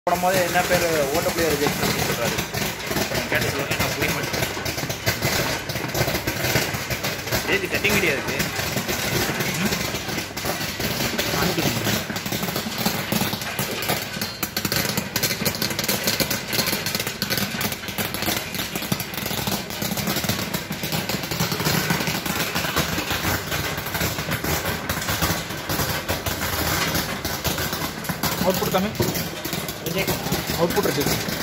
போடும்போது என்ன பேர் ஓட்ட பிளேயர் ரிஜெக்ஷன் அப்படின்னு சொல்கிறாரு கேட்டு சொல்லுங்க நான் புரிய மாட்டேன் ஏது செட்டிங் ஐடியா இருக்கு அவுட்புட் கம்மி ரிஜெக்ட் அவுட்புட் ரிஜெக்ட்